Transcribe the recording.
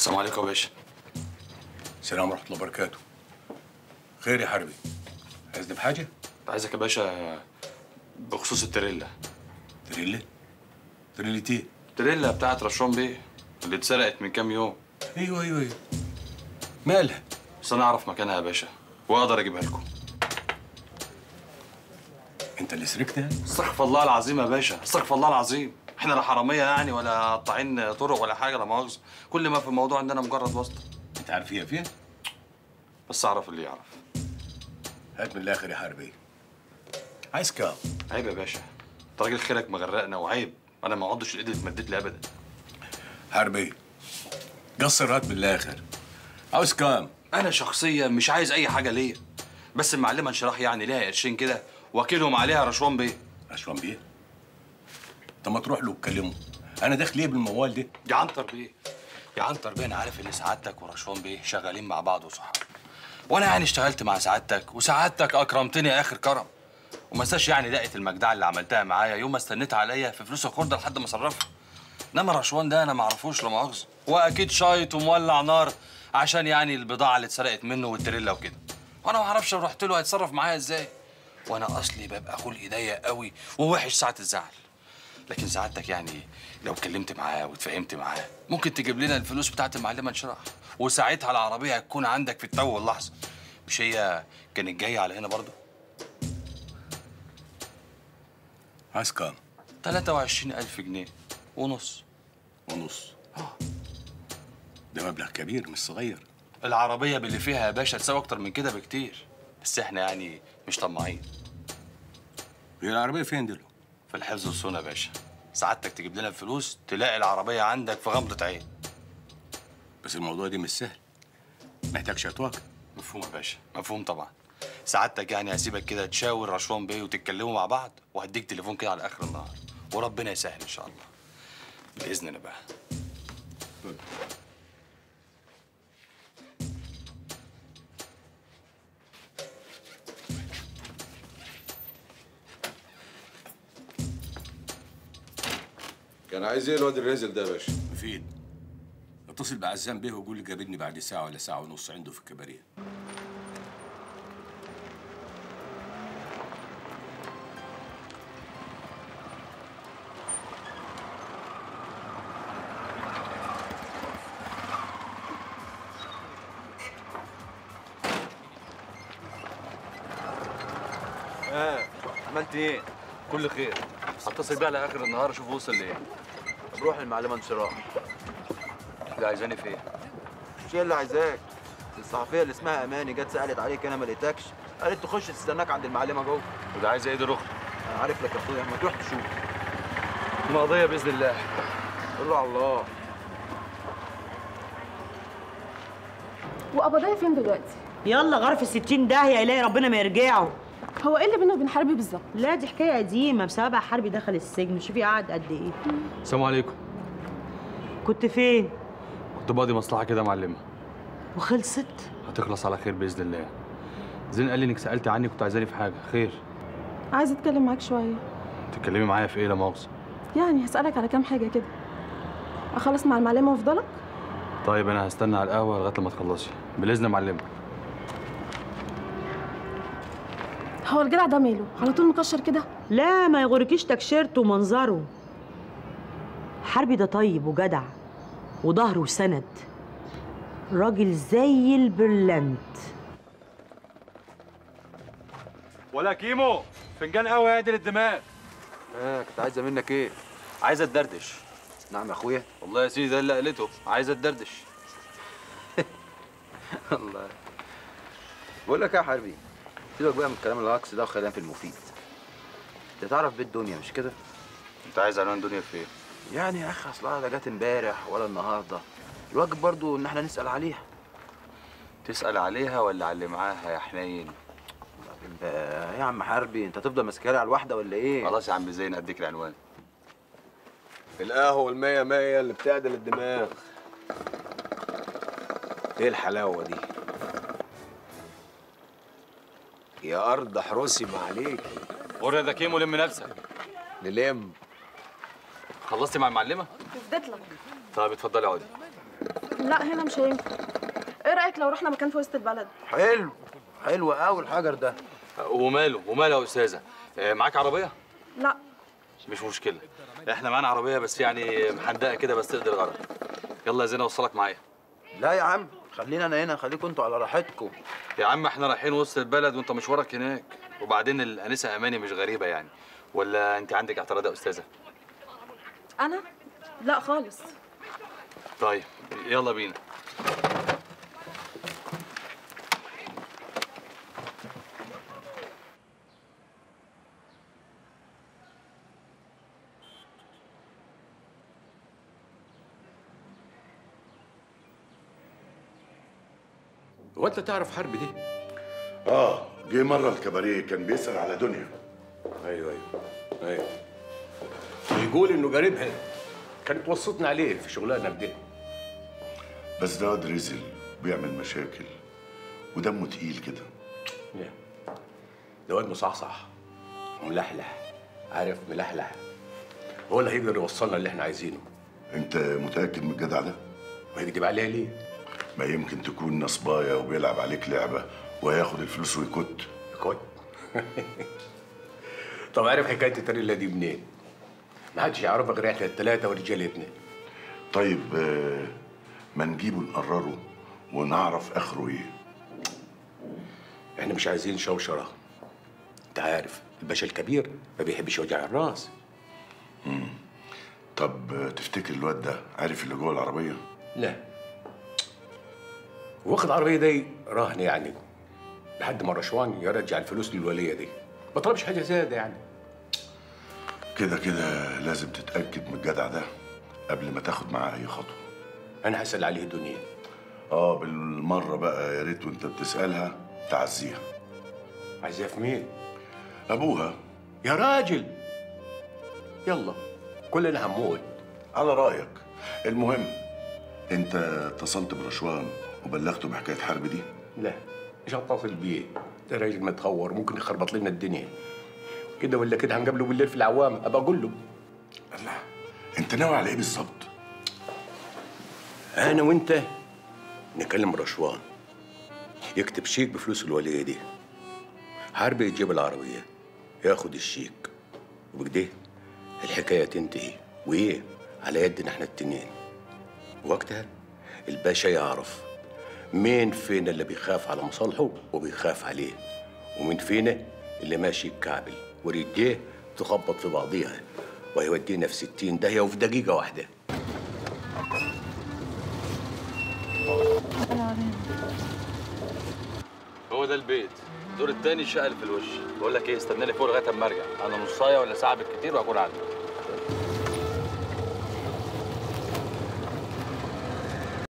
السلام عليكم يا باشا السلام ورحمه الله وبركاته خير يا حربي عايزني بحاجه كنت عايزك يا باشا بخصوص التريلا تريلة تريلة ايه التريلا بتاعت رشوان بيه اللي اتسرقت من كام يوم ايوه ايوه ايوه مالها بس انا اعرف مكانها يا باشا واقدر اجيبها لكم انت اللي سرقتها استغفر الله العظيم يا باشا استغفر الله العظيم احنا لا حراميه يعني ولا قاطعين طرق ولا حاجه لا مؤاخذه كل ما في الموضوع عندنا مجرد واسطه انت عارف هي فين بس اعرف اللي يعرف هات من الاخر يا حربي عايز كام عيب يا باشا انت راجل خيرك مغرقنا وعيب انا ما اقعدش الايد اللي اتمدت لي ابدا حربي قصر هات من الاخر عاوز كام انا شخصيا مش عايز اي حاجه ليا بس المعلمه انشراح يعني ليها قرشين كده واكلهم عليها رشوان بيه عشان بيه طب ما تروح له وتكلمه انا داخل ايه بالموال ده يا عنتر بيه يا عنتر بيه انا عارف ان سعادتك ورشوان بيه شغالين مع بعض وصحاب وانا يعني اشتغلت مع سعادتك وسعادتك اكرمتني اخر كرم وما انساش يعني دقه المجدعه اللي عملتها معايا يوم ما استنيت عليا في فلوس الخرده لحد ما صرفها انما رشوان ده انا ما اعرفوش لا مؤاخذه واكيد شايط ومولع نار عشان يعني البضاعه اللي اتسرقت منه والتريلا وكده وانا ما اعرفش لو رحت له هيتصرف معايا ازاي وانا اصلي ببقى خلقي ضيق قوي ووحش ساعه الزعل لكن سعادتك يعني لو اتكلمت معاه واتفاهمت معاه ممكن تجيب لنا الفلوس بتاعت المعلمه انشراح وساعتها العربيه هتكون عندك في التو واللحظه مش هي كانت جايه على هنا برضه عايز كام 23000 جنيه ونص ونص ده مبلغ كبير مش صغير العربيه باللي فيها يا باشا تساوي اكتر من كده بكتير بس احنا يعني مش طماعين هي العربيه فين دلوقتي في الحفظ والصونه يا باشا سعادتك تجيب لنا الفلوس تلاقي العربيه عندك في غمضه عين بس الموضوع ده مش سهل محتاج شطوك مفهوم يا باشا مفهوم طبعا سعادتك يعني هسيبك كده تشاور رشوان بيه وتتكلموا مع بعض وهديك تليفون كده على اخر النهار وربنا يسهل ان شاء الله باذن الله بقى كان عايز ايه الواد الرازل ده يا باشا؟ مفيد اتصل بعزام بيه وقول لي قابلني بعد ساعه ولا ساعه ونص عنده في الكباريه اه عملت ايه؟ كل خير هتصل بيه على اخر النهار اشوف وصل لايه طب روح للمعلمه انشراح اللي عايزاني في ايه مش هي اللي عايزاك الصحفيه اللي اسمها اماني جت سالت عليك انا ما لقيتكش قالت تخش تستناك عند المعلمه جوه وده عايز ايه دي رخصه انا عارف لك يا اخويا ما تروح تشوف مقضيه باذن الله قول له على الله وقبضايا فين دلوقتي؟ يلا غرف الستين داهية يلاقي ربنا ما يرجعه هو ايه اللي بينه وبين حربي بالظبط؟ لا دي حكاية قديمة بسببها حربي دخل السجن شوفي قعد قد ايه السلام عليكم كنت فين كنت بقضي مصلحه كده يا معلمه وخلصت هتخلص على خير باذن الله زين قال لي انك سالت عني كنت عايزاني في حاجه خير عايزه اتكلم معاك شويه تتكلمي معايا في ايه لا مؤاخذه يعني هسألك على كام حاجه كده اخلص مع المعلمه وافضلك طيب انا هستنى على القهوه لغايه لما تخلصي بالاذن يا معلمه هو الجدع ده ماله على طول مكشر كده لا ما يغركيش تكشيرته ومنظره حربي ده طيب وجدع وظهر وسند راجل زي البرلنت ولا كيمو فنجان قهوه يعدل الدماغ اه كنت عايزه منك ايه؟ عايزه تدردش نعم يا اخويا والله يا سيدي ده اللي قالته عايزه تدردش الله بقول لك ايه يا حربي سيبك بقى من الكلام الهكس ده وخلينا في المفيد انت تعرف بيت دنيا مش كده؟ انت عايز عنوان دنيا في ايه يعني يا اخي اصلها لا جت امبارح ولا النهارده الواجب برضو ان احنا نسال عليها تسال عليها ولا على اللي معاها يا حنين بعدين بقى يا عم حربي انت هتفضل ماسكها لي على الواحده ولا ايه؟ خلاص يا عم زين اديك العنوان القهوة والمية مية اللي بتعدل الدماغ ايه الحلاوة دي؟ يا أرض احرسي ما عليك قول يا كيمو لم نفسك نلم خلصتي مع المعلمه فدت لك طب اتفضلي اقعدي لا هنا مش هينفع ايه رايك لو رحنا مكان في وسط البلد حلو حلو قوي الحجر ده وماله وماله يا استاذه آه، معاك عربيه لا مش مشكله احنا معانا عربيه بس يعني محندقه كده بس تقدر الغرض يلا يا زينه اوصلك معايا لا يا عم خلينا انا هنا خليكم انتوا على راحتكم يا عم احنا رايحين وسط البلد وانت مشوارك هناك وبعدين الانسه اماني مش غريبه يعني ولا انت عندك اعتراض يا استاذه انا لا خالص طيب يلا بينا هو انت تعرف حرب دي؟ اه جه مره الكباريه كان بيسال على دنيا ايوه ايوه ايوه بيقول انه قريبها كانت وصتنا عليه في شغلانه بده بس ده واد رزل بيعمل مشاكل ودمه تقيل كده لا. ده واد مصحصح وملحلح عارف ملحلح هو اللي هيقدر يوصلنا اللي احنا عايزينه انت متاكد من الجدع ده وهيكدب عليها ليه؟ ما يمكن تكون نصبايا وبيلعب عليك لعبه وهياخد الفلوس ويكت كويس طب عارف حكايه التريلا دي منين؟ ما حدش يعرفها غير احنا الثلاثه ورجالتنا طيب آه، ما نجيبه نقرره ونعرف اخره ايه احنا مش عايزين شوشره انت عارف الباشا الكبير ما بيحبش وجع الراس طب آه، تفتكر الواد ده عارف اللي جوه العربيه لا واخد العربيه دي رهن يعني لحد ما رشوان يرجع الفلوس للوليه دي ما طلبش حاجه زياده يعني كده كده لازم تتاكد من الجدع ده قبل ما تاخد معاه اي خطوه انا هسال عليه الدنيا اه بالمره بقى يا ريت وانت بتسالها تعزيها عايزاه في مين؟ ابوها يا راجل يلا كلنا هنموت على رايك المهم انت اتصلت برشوان وبلغته بحكايه حرب دي لا مش هتصل بيه ده راجل متهور ممكن يخربط لنا الدنيا كده ولا كده هنقابله بالليل في العوام ابقى اقول له الله انت ناوي على ايه بالظبط انا وانت نكلم رشوان يكتب شيك بفلوس الوليه دي حربي يجيب العربيه ياخد الشيك وبكده الحكايه تنتهي وايه على يدنا احنا التنين وقتها الباشا يعرف مين فينا اللي بيخاف على مصالحه وبيخاف عليه ومين فينا اللي ماشي بكعبل ورجليه تخبط في بعضيها وهيودينا في ستين داهية وفي دقيقة واحدة هو ده البيت الدور التاني شقل في الوش بقول لك ايه استناني فوق لغايه اما ارجع انا نصايه ولا ساعه بالكتير وهكون عندك